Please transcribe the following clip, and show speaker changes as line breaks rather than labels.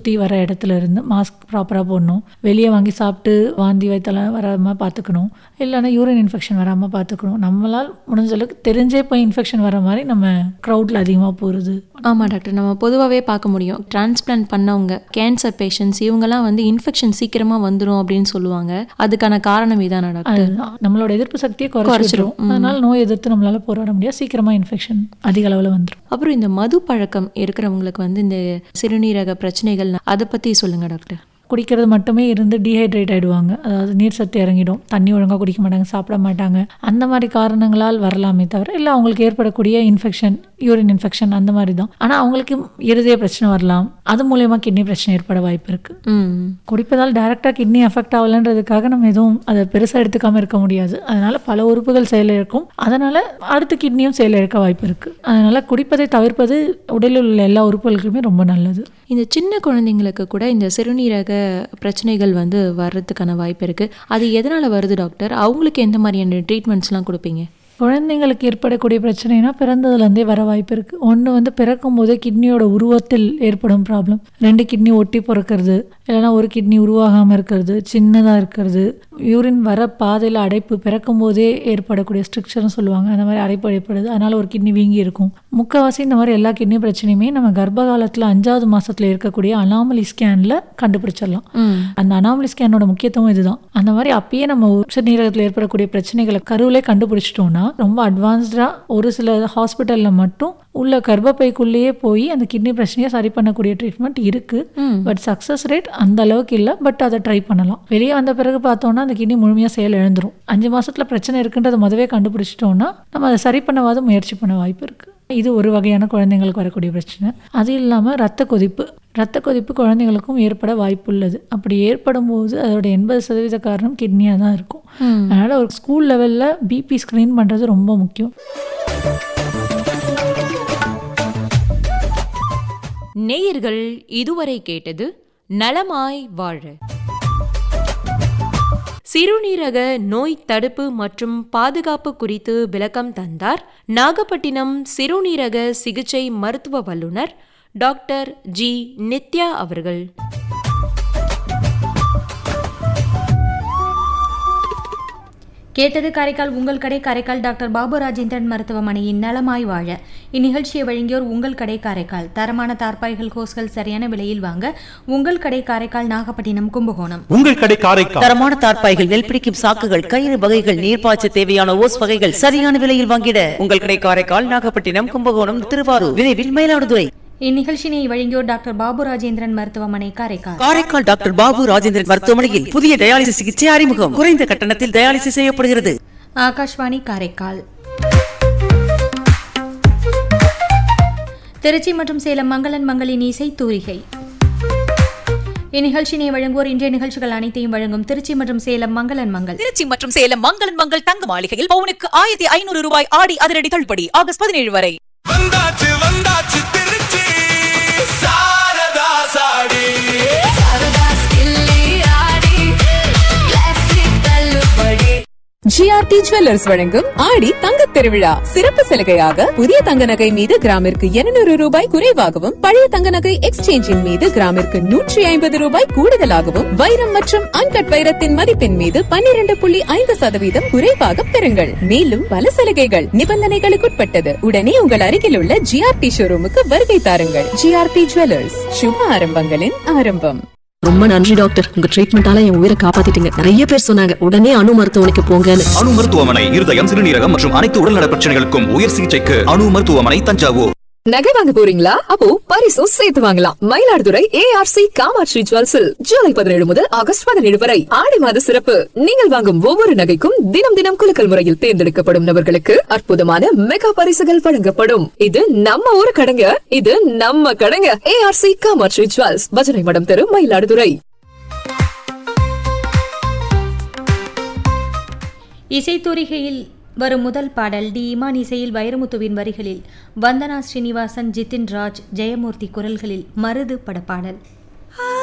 சுற்றி வர இடத்துல இருந்து மாஸ்க் ப்ராப்பராக போடணும் வெளியே வாங்கி சாப்பிட்டு வாந்தி வயிற்றெல்லாம் வராமல் பார்த்துக்கணும் இல்லைன்னா யூரின் இன்ஃபெக்ஷன் வராமல் பார்த்துக்கணும் நம்மளால் முடிஞ்ச அளவுக்கு தெரிஞ்சே போய் இன்ஃபெக்ஷன் வர மாதிரி நம்ம க்ரௌடில் அதிகமாக போகிறது
ஆமாம் டாக்டர் நம்ம பொதுவாகவே பார்க்க முடியும் டிரான்ஸ்பிளான்ட் பண்ணவங்க கேன்சர் பேஷண்ட்ஸ் இவங்கெல்லாம் வந்து இன்ஃபெக்ஷன் சீக்கிரமாக வந்துடும் அப்படின்னு சொல்லுவாங்க அதுக்கான காரணம் இதானா டாக்டர்
அதுதான் நம்மளோட எதிர்ப்பு சக்தியை குறைச்சிரும் அதனால நோய் எதிர்த்து நம்மளால போராட முடியாது சீக்கிரமாக இன்ஃபெக்ஷன் அதிக அளவில் வந்துடும்
அப்புறம் இந்த மது பழக்கம் இருக்கிறவங்களுக்கு வந்து இந்த சிறுநீரக பிரச்சனைகள் அதை பற்றி சொல்லுங்க டாக்டர்
குடிக்கிறது மட்டுமே இருந்து டீஹைட்ரேட் ஆகிடுவாங்க அதாவது நீர் சத்து இறங்கிடும் தண்ணி ஒழுங்காக குடிக்க மாட்டாங்க சாப்பிட மாட்டாங்க அந்த மாதிரி காரணங்களால் வரலாமே தவிர இல்லை அவங்களுக்கு ஏற்படக்கூடிய இன்ஃபெக்ஷன் யூரின் இன்ஃபெக்ஷன் அந்த மாதிரி தான் ஆனால் அவங்களுக்கு இருதய பிரச்சனை வரலாம் அது மூலயமா கிட்னி பிரச்சனை ஏற்பட வாய்ப்பு இருக்குது
ம்
குடிப்பதால் டைரெக்டாக கிட்னி அஃபெக்ட் ஆகலைன்றதுக்காக நம்ம எதுவும் அதை பெருசாக எடுத்துக்காம இருக்க முடியாது அதனால பல உறுப்புகள் செயலிழக்கும் அதனால அடுத்து கிட்னியும் செயலிழக்க வாய்ப்பு இருக்கு அதனால குடிப்பதை தவிர்ப்பது உடலில் உள்ள எல்லா உறுப்புகளுக்குமே ரொம்ப நல்லது
இந்த சின்ன குழந்தைங்களுக்கு கூட இந்த சிறுநீரக பிரச்சனைகள் வந்து வர்றதுக்கான வாய்ப்பு இருக்குது அது எதனால் வருது டாக்டர் அவங்களுக்கு எந்த மாதிரியான ட்ரீட்மெண்ட்ஸ்லாம் கொடுப்பீங்க
குழந்தைங்களுக்கு ஏற்படக்கூடிய பிரச்சனைனா பிறந்ததுலேருந்தே வர வாய்ப்பு இருக்குது ஒன்று வந்து பிறக்கும் போதே கிட்னியோட உருவத்தில் ஏற்படும் ப்ராப்ளம் ரெண்டு கிட்னி ஒட்டி பிறக்கிறது இல்லைன்னா ஒரு கிட்னி உருவாகாமல் இருக்கிறது சின்னதாக இருக்கிறது யூரின் வர பாதையில் அடைப்பு பிறக்கும் போதே ஏற்படக்கூடிய ஸ்ட்ரிக்சர்னு சொல்லுவாங்க அந்த மாதிரி அடைப்பு ஏற்படுது அதனால் ஒரு கிட்னி வீங்கி இருக்கும் முக்கால்வாசி இந்த மாதிரி எல்லா கிட்னி பிரச்சனையுமே நம்ம கர்ப்ப காலத்தில் அஞ்சாவது மாசத்துல இருக்கக்கூடிய அனாமலி ஸ்கேனில் கண்டுபிடிச்சிடலாம் அந்த அனாமலி ஸ்கேனோட முக்கியத்துவம் இதுதான் அந்த மாதிரி அப்பயே நம்ம சிறுநீரகத்தில் ஏற்படக்கூடிய பிரச்சனைகளை கருவிலே கண்டுபிடிச்சிட்டோம்னா ரொம்ப அட்வான்ஸ்டாக ஒரு சில ஹாஸ்பிட்டலில் மட்டும் உள்ள கர்ப்பப்பைக்குள்ளேயே போய் அந்த கிட்னி பிரச்சனையை சரி பண்ணக்கூடிய ட்ரீட்மெண்ட் இருக்கு பட் சக்ஸஸ் ரேட் அந்த அளவுக்கு இல்லை பட் அதை ட்ரை பண்ணலாம் வெளியே வந்த பிறகு பார்த்தோம்னா அந்த கிட்னி முழுமையாக செயல் இழந்துரும் அஞ்சு மாசத்துல பிரச்சனை இருக்குன்றதை முதவே கண்டுபிடிச்சிட்டோம்னா நம்ம அதை சரி பண்ணவாத முயற்சி பண்ண வாய்ப்பு இருக்கு இது ஒரு வகையான குழந்தைங்களுக்கு வரக்கூடிய பிரச்சனை அது இல்லாமல் ரத்த கொதிப்பு ரத்த கொதிப்பு குழந்தைங்களுக்கும் ஏற்பட வாய்ப்பு உள்ளது அப்படி ஏற்படும் போது அதோட எண்பது சதவீத காரணம் கிட்னியாக தான் இருக்கும் அதனால் ஒரு ஸ்கூல் லெவலில் பிபி ஸ்க்ரீன் பண்ணுறது ரொம்ப முக்கியம்
நேயர்கள் இதுவரை கேட்டது நலமாய் வாழ சிறுநீரக நோய் தடுப்பு மற்றும் பாதுகாப்பு குறித்து விளக்கம் தந்தார் நாகப்பட்டினம் சிறுநீரக சிகிச்சை மருத்துவ வல்லுநர் டாக்டர் ஜி நித்யா அவர்கள்
கேட்டது காரைக்கால் உங்கள் கடை காரைக்கால் டாக்டர் பாபு ராஜேந்திரன் மருத்துவமனையின் நலமாய் வாழ இந்நிகழ்ச்சியை வழங்கியோர் உங்கள் கடை காரைக்கால் தரமான தார்பாய்கள் ஹோஸ்கள் சரியான விலையில் வாங்க உங்கள் கடை காரைக்கால் நாகப்பட்டினம் கும்பகோணம்
உங்கள் கடை காரைக்கால்
தரமான தார்ப்பாய்கள் நெல் பிடிக்கும் சாக்குகள் கயிறு வகைகள் நீர்ப்பாய்ச்ச தேவையான ஓஸ் வகைகள் சரியான விலையில் வாங்கிட உங்கள் கடை காரைக்கால் நாகப்பட்டினம் கும்பகோணம் திருவாரூர் விரைவில் மயிலாடுதுறை
இந்நிகழ்ச்சியினை வழங்கியோர் டாக்டர் பாபு ராஜேந்திரன் மருத்துவமனை காரைக்கால்
காரைக்கால் டாக்டர் பாபு ராஜேந்திரன் மருத்துவமனையில் புதிய டயாலிசிஸ் சிகிச்சை அறிமுகம் குறைந்த கட்டணத்தில் டயாலிசிஸ் செய்யப்படுகிறது
ஆகாஷ்வாணி காரைக்கால் திருச்சி மற்றும் சேலம் மங்களன் மங்களின் இசை தூரிகை இந்நிகழ்ச்சியினை வழங்குவோர் இன்றைய நிகழ்ச்சிகள் அனைத்தையும் வழங்கும் திருச்சி மற்றும் சேலம் மங்களன் மங்கள்
திருச்சி மற்றும் சேலம் மங்களன் மங்கள் தங்க மாளிகையில் பவுனுக்கு ஆயிரத்தி ஐநூறு ரூபாய் ஆடி அதிரடி தள்ளுபடி ஆகஸ்ட் பதினேழு வரை
வந்தாச்சு வந்தாச்சு திருச்சி சாரதா சாடி
ஜிஆர்டி ஜுவல்லர்ஸ் வழங்கும் ஆடி தங்கத் திருவிழா சிறப்பு சலுகையாக புதிய தங்க நகை மீது கிராமிற்கு 200 ரூபாய் குறைவாகவும் பழைய தங்க நகை எக்ஸ்சேஞ்சின் மீது கிராமிற்கு நூற்றி ஐம்பது ரூபாய் கூடுதலாகவும் வைரம் மற்றும் அன்கட் வைரத்தின் மதிப்பின் மீது 12.5% புள்ளி ஐந்து சதவீதம் குறைவாக பெறுங்கள் மேலும் பல சலுகைகள் நிபந்தனைகளுக்குட்பட்டது உடனே உங்கள் அருகில் உள்ள ஜிஆர்டி ஷோரூமுக்கு வருகை தாருங்கள் ஜிஆர்டி ஜுவல்லர்ஸ் சுப ஆரம்பங்களின் ஆரம்பம்
ரொம்ப நன்றி டாக்டர் உங்க ட்ரீட்மெண்டால என் உயிரை காப்பாத்திட்டீங்க நிறைய பேர் சொன்னாங்க உடனே அணு மருத்துவமனைக்கு போங்கன்னு
அணு மருத்துவமனை இருதயம் சிறுநீரகம் மற்றும் அனைத்து உடல்நல பிரச்சனைகளுக்கும் உயர் சிகிச்சைக்கு அணு மருத்துவமனை தஞ்சாவூர்
நகை வாங்க போறீங்களா அப்போ பரிசும் சேர்த்து வாங்கலாம் மயிலாடுதுறை ஏஆர்சி காமாட்சி ஜுவல்ஸில் ஜூலை பதினேழு முதல் ஆகஸ்ட் பதினேழு வரை ஆடி மாத சிறப்பு நீங்கள் வாங்கும் ஒவ்வொரு நகைக்கும் தினம் தினம் குலுக்கல் முறையில் தேர்ந்தெடுக்கப்படும் நபர்களுக்கு அற்புதமான மெகா பரிசுகள் வழங்கப்படும் இது நம்ம ஊரு கடைங்க இது நம்ம கடைங்க ஏஆர்சி காமாட்சி ஜுவல்ஸ் பஜனை மடம் தெரு மயிலாடுதுறை
இசைத்தூரிகையில் வரும் முதல் பாடல் டி இமான் இசையில் வைரமுத்துவின் வரிகளில் வந்தனா ஸ்ரீனிவாசன் ஜித்தின் ராஜ் ஜெயமூர்த்தி குரல்களில் மருது படப்பாடல்